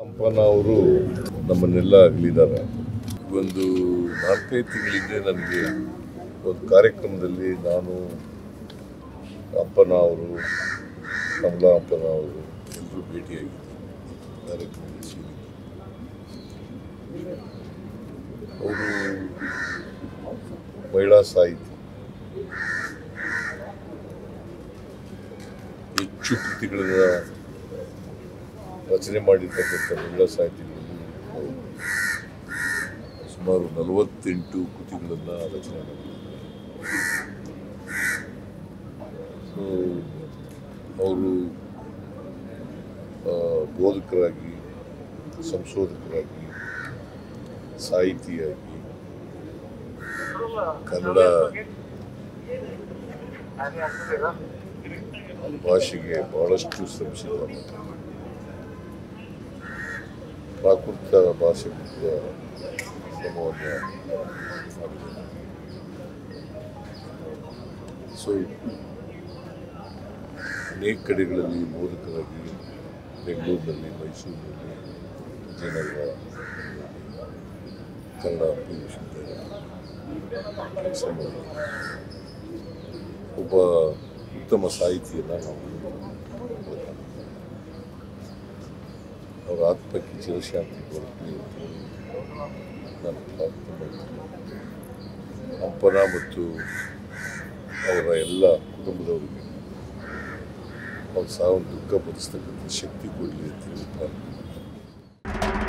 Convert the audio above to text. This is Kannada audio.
ಹಂಪನ ಅವರು ನಮ್ಮನ್ನೆಲ್ಲ ಅಗಲಿದ್ದಾರೆ ಒಂದು ನಾಲ್ಕೈದು ತಿಂಗಳಿಂದ ನನಗೆ ಒಂದು ಕಾರ್ಯಕ್ರಮದಲ್ಲಿ ನಾನು ಅಪ್ಪನ ಅವರು ಕಮಲಾ ಅಪ್ಪನ ಅವರು ಎಲ್ಲರೂ ಭೇಟಿಯಾಗಿದ್ದರು ಕಾರ್ಯಕ್ರಮದಲ್ಲಿ ಸೇರಿದ್ದರು ಅವರು ಮಹಿಳಾ ಸಾಹಿತಿ ಹೆಚ್ಚು ಕೃತಿಗಳನ್ನು ರಚನೆ ಮಾಡಿರ್ತಕ್ಕಂಥ ಮಹಿಳಾ ಸಾಹಿತಿಗಳಲ್ಲಿ ಅವರು ಸುಮಾರು ನಲವತ್ತೆಂಟು ಕೃತಿಗಳನ್ನು ರಚನೆ ಮಾಡಿದ್ದಾರೆ ಸೊ ಅವರು ಆ, ಬೋಧಕರಾಗಿ ಸಂಶೋಧಕರಾಗಿ ಸಾಹಿತಿಯಾಗಿ ಕನ್ನಡ ಭಾಷೆಗೆ ಬಹಳಷ್ಟು ಶ್ರಮಿಸಿದ್ದಾರೆ ಪ್ರಾಕೃತ ಭಾಷೆ ಕೂಡ ಶ್ರಮವನ್ನು ಮಾಡಿದ್ದಾರೆ ಸೊ ಅನೇಕ ಕಡೆಗಳಲ್ಲಿ ಬೋಧಕರಾಗಿ ಬೆಂಗಳೂರಿನಲ್ಲಿ ಮೈಸೂರಿನಲ್ಲಿ ವಿಜಯನಗರ ಕನ್ನಡ ವಿಶ್ವವಿದ್ಯಾಲಯ ಕೆಲಸ ಮಾಡಿದ್ದಾರೆ ಒಬ್ಬ ಉತ್ತಮ ಸಾಹಿತಿಯನ್ನು ನಾವು ನೋಡ್ಬೋದು. ಅವರ ಆತ್ಮಕ್ಕೆ ಚಿರಶಾಂತಿ ಕೊರಲಿ ಅಂತ ಹೇಳಿ ನಾನು ಪ್ರಾರ್ಥನೆ ಮಾಡ್ತೀನಿ ಹಂಪನ ಮತ್ತು ಅವರ ಎಲ್ಲ ಕುಟುಂಬದವರಿಗೆ ಅವ್ರ ಸಾವನ್ನು ದುಃಖ ಪಡಿಸ್ತಕ್ಕಂಥ ಶಕ್ತಿ ಕೊಡಲಿ ಅಂತ ಹೇಳಿ ಪ್ರಾರ್ಥನೆ ಮಾಡ್ತೀನಿ.